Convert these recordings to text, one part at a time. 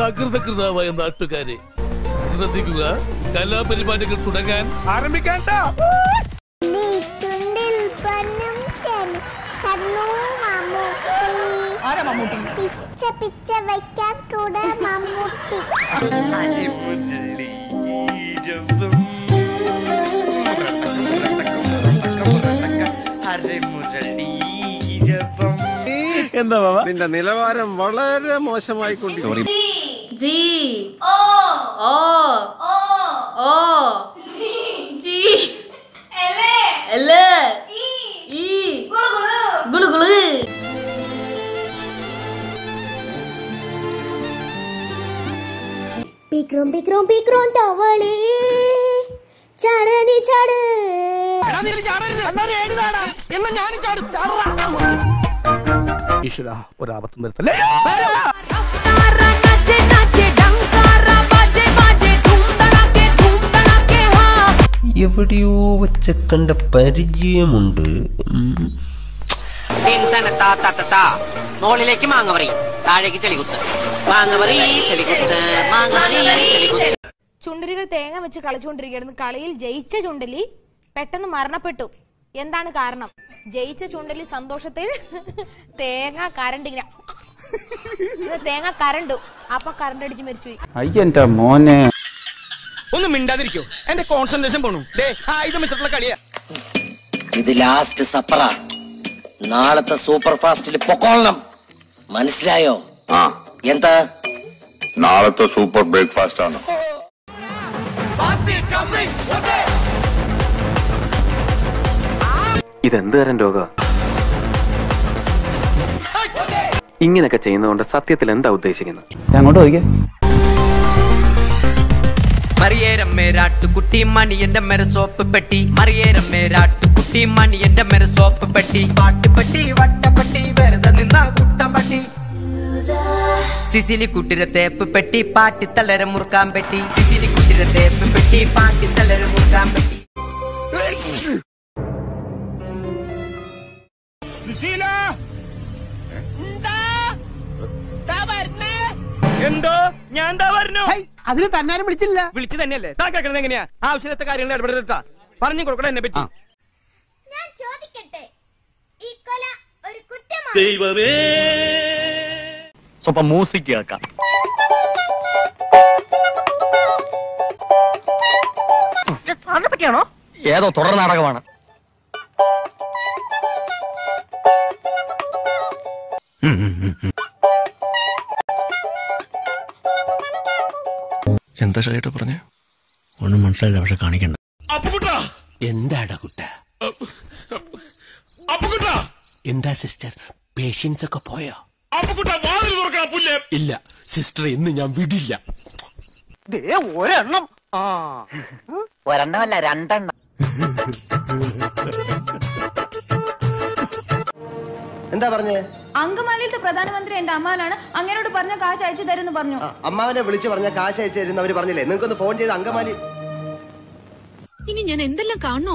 അകൃതകൃതാവായ നാട്ടുകാരെ ശ്രദ്ധിക്കുക കലാപരിപാടികൾ തുടങ്ങാൻ ആരംഭിക്കാൻ നീ ചുണ്ടിൽ പൊന്നും തേനും തന്നു മമ്മൂട്ടി പിച്ച പിച്ച വയ്ക്കാൻ കൂടെ മമ്മൂട്ടി നിന്റെ നിലവാരം വളരെ മോശമായിക്കൊണ്ടിരിക്കും G O O O G L E ഗുളു ഗുളു പിക്രോം പിക്രോം പിക്രോം തവളേ ചാട് നീ ചാട് ഈശ്വര ഒരാപത്തും വരുത്തല്ലേ എവിടെയോ വെച്ച കണ്ട പരിചയമുണ്ട് ഉം. മുകളിലേക്ക് മാങ്ങവറി താഴേക്ക് ചെളികുത്ത് മാങ്ങവറി ചെളികുത്ത് മാങ്ങവറി ചെളികുത്ത് ചുണ്ടലികൾ തേങ്ങ വെച്ച് കളിച്ചുകൊണ്ടിരിക്കുകയായിരുന്നു കളിയിൽ ജയിച്ച ചുണ്ടലി പെട്ടെന്ന് മരണപ്പെട്ടു എന്താണ് കാരണം ജയിച്ച ചുണ്ടലി സന്തോഷത്തിൽ തേങ്ങ കരണ്ട് ഇങ്ങനെ ഇങ്ങനെ തേങ്ങ കരണ്ടു അപ്പൊ കരണ്ട് അടിച്ച് മരിച്ചുപോയി അയ്യന്റെ മോനെ ഒന്നും മിണ്ടാതിരിക്കോ എന്റെ കോൺസെൻട്രേഷൻ പോണു ദേ ആയുധം വെച്ചിട്ടുള്ള കളിയാ ഇത് ലാസ്റ്റ് സപ്പറ നാളത്തെ സൂപ്പർ ഫാസ്റ്റിൽ പൊക്കോളണം മനസ്സിലായോ ആ എന്താ നാളത്തെ സൂപ്പർ ബ്രേക്ക്ഫാസ്റ്റ് ആണ് ഇതെന്ത് തരം രോഗ ഇങ്ങനെയൊക്കെ ചെയ്യുന്നതുകൊണ്ട് സത്യത്തിൽ എന്താ ഉദ്ദേശിക്കുന്നത് അങ്ങോട്ട് ചോദിക്കേ മറിയേരം മേരാട്ടുകുട്ടി മണി എന്റെ മെര സോപ്പ് പെട്ടി മറിയേരം മേരാട്ടുകുട്ടി മണി എന്റെ മെര സോപ്പ് പെട്ടി പാട്ടുപെട്ടി വട്ടപ്പെട്ടി വെറുതെ നിന്ന കുട്ടമ്പട്ടി സിസിലി കുട്ടിര തേപ്പ് പെട്ടി പാട്ടി തളര മുറുക്കാൻ പെട്ടി സിസിലി കുട്ടിര തേപ്പ് പെട്ടി പാട്ടി തളര മുറുക്കാൻ പെട്ടി എന്തോ ഞാൻ എന്താ പറഞ്ഞു അതിന് തന്നാരും വിളിച്ചില്ല വിളിച്ചു തന്നെയല്ലേ താൻ കേൾക്കണത് എങ്ങനെയാ ആവശ്യത്തെ കാര്യങ്ങൾ ഇടപെടുത്താ പറഞ്ഞു കൊടുക്കണം എന്നെ പറ്റി ഞാൻ ചോദിക്കട്ടെ ഈ കൊല ഒരു കുറ്റമാണ് സ്വപ്പം മ്യൂസിക് കേൾക്കാം പറ്റിയാണോ ഏതോ തുടർ നാടകമാണ് എന്താ ഷൈട്ട് പറഞ്ഞേ ഒന്നും മനസ്സിലായില്ല പക്ഷെ കാണിക്കണ്ട എന്താടാ കുട്ട എന്താ സിസ്റ്റർ പേഷ്യൻസ് ഒക്കെ പോയോ ഇല്ല സിസ്റ്റർ ഇന്ന് ഞാൻ വിടില്ല ഒരെണ്ണം ഒരെണ്ണമല്ല രണ്ടെണ്ണം എന്താ പറഞ്ഞേ അങ്കമാലിയിലത്തെ പ്രധാനമന്ത്രി എന്റെ അമ്മാനാണ് അങ്ങനോട് പറഞ്ഞ കാശ് അയച്ചു തരുമെന്ന് പറഞ്ഞു അമ്മാവനെ വിളിച്ചു പറഞ്ഞ കാശ് അയച്ചു തരുന്ന അവര് പറഞ്ഞില്ലേ നിങ്ങൾക്കൊന്ന് ഫോൺ ചെയ്ത് അങ്കമാലി ഇനി ഞാൻ എന്തെല്ലാം കാണണോ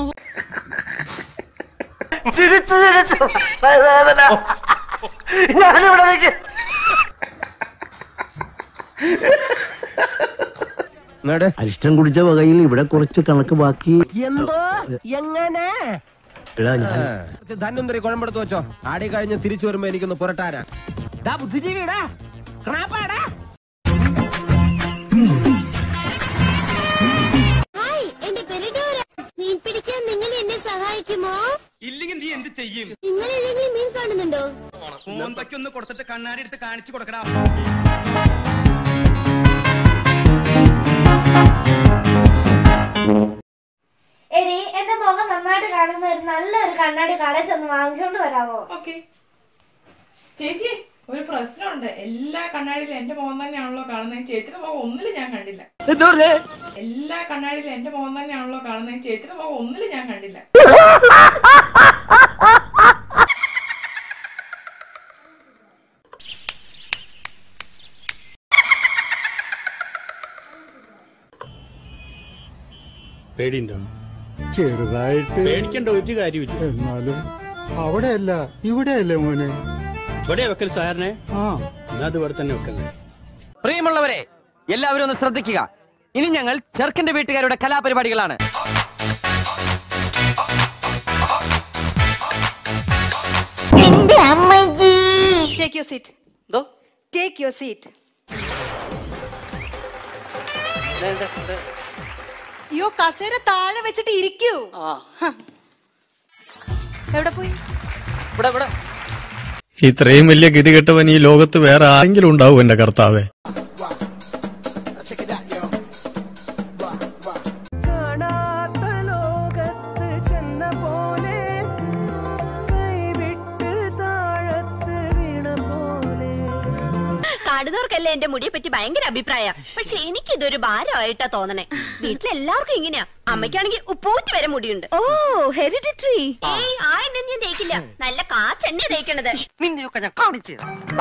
അരിഷ്ടം കുടിച്ച വകയിൽ ഇവിടെ കുറച്ച് കണക്ക് ബാക്കി എന്തോ എങ്ങനെ ധന്വന്തരി കുഴമ്പെടുത്ത് വെച്ചോ ആടി കഴിഞ്ഞ് തിരിച്ചു വരുമ്പോ എനിക്കൊന്ന് പുരട്ടാനാ ബുദ്ധിജീവിടാ ക്രാപ്പാടാ ഹായ് എന്റെ പേര് ഡോറ മീൻ പിടിക്കാൻ നിങ്ങൾ എന്നെ സഹായിക്കുമോ ഇല്ലെങ്കിൽ നീ എന്ത് ചെയ്യും നിങ്ങൾ ഏതെങ്കിലും മീൻ കാണുന്നുണ്ടോ മോന്തയ്ക്കൊന്ന് കൊടുത്തിട്ട് കണ്ണാടി എടുത്ത് കാണിച്ചു കൊടുക്കടാ എടി എന്റെ മുഖം നന്നായിട്ട് കാണുന്ന ഒരു നല്ലൊരു കണ്ണാടി കടയിൽ ചെന്ന് വാങ്ങിച്ചോണ്ട് വരാമോ ഓക്കെ ചേച്ചി ഒരു പ്രശ്നമുണ്ട് എല്ലാ കണ്ണാടിയിലും എന്റെ മുഖം തന്നെയാണല്ലോ കാണുന്നത് ചേച്ചിയുടെ മുഖം ഒന്നിലും ഞാൻ കണ്ടില്ല എല്ലാ കണ്ണാടിയിലും എന്റെ മുഖം തന്നെയാണല്ലോ കാണുന്നത് ചേച്ചിയുടെ മുഖം ഒന്നിലും ഞാൻ കണ്ടില്ല പേടിയുണ്ടോ ചെറുതായിട്ട് പേടിക്കേണ്ട ഒരു കാര്യമില്ല എന്നാലും അവിടെയല്ല ഇവിടെയല്ലേ മോനെ ഇവിടെ വെക്കൽ സാറിനെ ആ എന്നാ അത് ഇവിടെ തന്നെ വെക്കുന്നത് പ്രിയമുള്ളവരെ എല്ലാവരും ഒന്ന് ശ്രദ്ധിക്കുക ഇനി ഞങ്ങൾ ചെറുക്കന്റെ വീട്ടുകാരുടെ കലാപരിപാടികളാണ് take your seat take your seat അയ്യോ കസേര താഴെ വെച്ചിട്ട് ഇരിക്കൂ ഹ. എവിടെ പോയി ഇത്രയും വലിയ ഗതികെട്ടവൻ ഈ ലോകത്ത് വേറെ ആരെങ്കിലും ഉണ്ടാവും എന്റെ കർത്താവേ കാണാത്ത ലോകത്ത് ചെന്ന പോലെ കൈവിട്ട് താഴത്ത് വീണ പോലെ കാണുന്നവർക്കല്ലേ എന്റെ മുടിയെ പറ്റി ഭയങ്കര അഭിപ്രായ പക്ഷെ എനിക്ക് ഇതൊരു ഭാരമായിട്ടാ തോന്നണേ വീട്ടിലെല്ലാവർക്കും ഇങ്ങനെയാ അമ്മയ്ക്കാണെങ്കിൽ ഉപ്പൂറ്റി വരെ മുടിയുണ്ട് ഓ ഹെറിഡിറ്ററി ഏയ് ആ എണ്ണ ഞാൻ തേക്കില്ല നല്ല കാച്ചെണ്ണ തേക്കണത് നിന്നെയൊക്കെ ഞാൻ കാണിച്ചു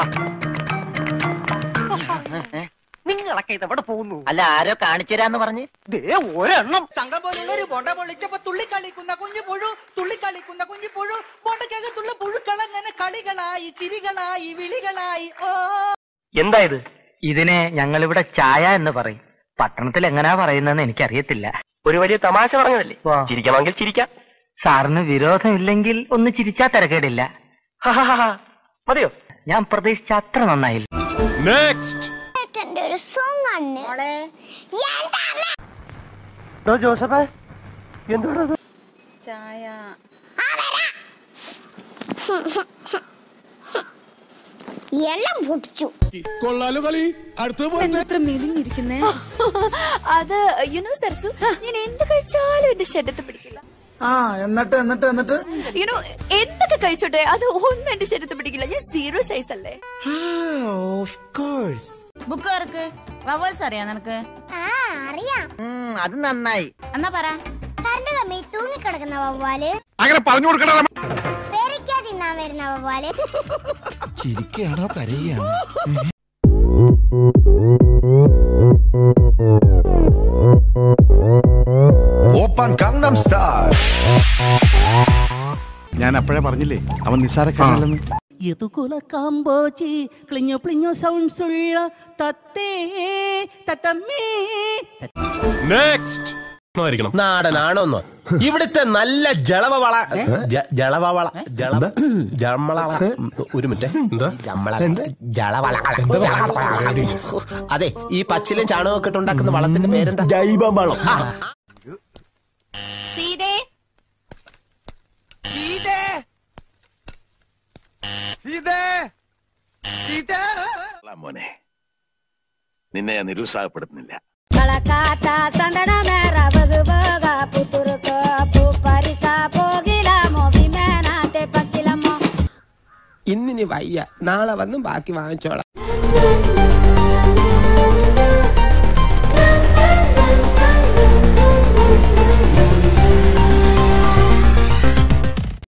നിങ്ങളൊക്കെ ഇത് എവിടെ പോകുന്നു അല്ല ആരോ കാണിച്ചു തരാന്ന് പറഞ്ഞ് ദേ ഒരെണ്ണം തങ്കം പോലുള്ള ഒരു ബോണ്ട പൊളിച്ചപ്പോ തുള്ളിക്കളിക്കുന്ന കുഞ്ഞു പുഴു തുള്ളിക്കളിക്കുന്ന കുഞ്ഞു പുഴു ബോണ്ടക്കകത്തുള്ള പുഴുക്കളങ്ങനെ കളികളായി ചിരികളായി വിളികളായി ഓ എന്താ ഇത് ഇതിനെ ഞങ്ങളിവിടെ ചായ എന്ന് പറയും പട്ടണത്തിൽ എങ്ങനെയാ പറയുന്നതെന്ന് എനിക്കറിയത്തില്ല ഒരു വലിയ തമാശ പറഞ്ഞതല്ലേ ചിരിക്കണമെങ്കിൽ ചിരിക്കാം സാറിന് വിരോധമില്ലെങ്കിൽ ഒന്ന് ചിരിച്ചാ തിരക്കേടില്ല മതിയോ ഞാൻ പ്രതീക്ഷിച്ച അത്ര നന്നായില്ല നെക്സ്റ്റ് ഒരു സോങ് ആണ് ജോസഫ് എന്തുകൊണ്ടത് ചായ എല്ലാം പൊട്ടിച്ചു കൊള്ളാലോ കളി അടുത്ത എത്ര മെലിഞ്ഞിരിക്കുന്നേ അത് യുനോ സർസു ഞാൻ എന്ത് കഴിച്ചാലും എന്റെ ശരീരത്തെ പിടിക്കില്ല ആ എന്നിട്ട് എന്നിട്ട് എന്നിട്ട് യുനോ എന്തൊക്കെ കഴിച്ചോട്ടെ അത് ഒന്നും എന്റെ ശരീരത്തെ പിടിക്കില്ല ഞാൻ സീറോ സൈസ് അല്ലേ ബുക്ക് തുറക്ക് വവൽസ് അറിയാം നിനക്ക് ആ അറിയാം അത് നന്നായി എന്നാ പറ കറണ്ട് കമ്മി തൂങ്ങിക്കിടക്കുന്ന വവ്വാല് അങ്ങനെ പറഞ്ഞു കൊടുക്കണം പേരയ്ക്കാ തിന്നാൻ വരുന്ന വവ്വാല് ചിരിക്കുകയാണോ കരയുകയാണോ ഓപ്പൺ കങ്നം സ്റ്റാർ ഞാൻ അപ്പോഴേ പറഞ്ഞില്ലേ അവൻ നിസ്സാരക്കാരനല്ലെന്ന് എതുകുല കാമ്പോജി ക്ലിഞ്ഞോ പ്ലിഞ്ഞോ സൗണ്ട്സ് ഉള്ള തത്തേ തത്തമ്മേ നെക്സ്റ്റ് നാടനാണോന്നോ ഇവിടുത്തെ നല്ല ജളവള ജ- ജളവള ജള ജമ്മള ഒരു മിനിറ്റ് ജമ്മള ജളവള അതെ ഈ പച്ചിലും ചാണകമൊക്കെ ഇട്ട് ഉണ്ടാക്കുന്ന വളത്തിന്റെ പേരെന്താ ജൈവവളം ആ, സീതേ മോനെ നിന്നെ ഞാൻ നിരുത്സാഹപ്പെടുത്തുന്നില്ല കളക്കാത്ത സന്തന മേറ ബഗ് ബഗ പുത്തുറുക്ക് പൂപ്പരിക്ക പോകില മോവി മേനാത്തെ പക്കിലമ്മോ ഇന്നിനി വയ്യ നാളെ വന്ന് ബാക്കി വാങ്ങിച്ചോളാം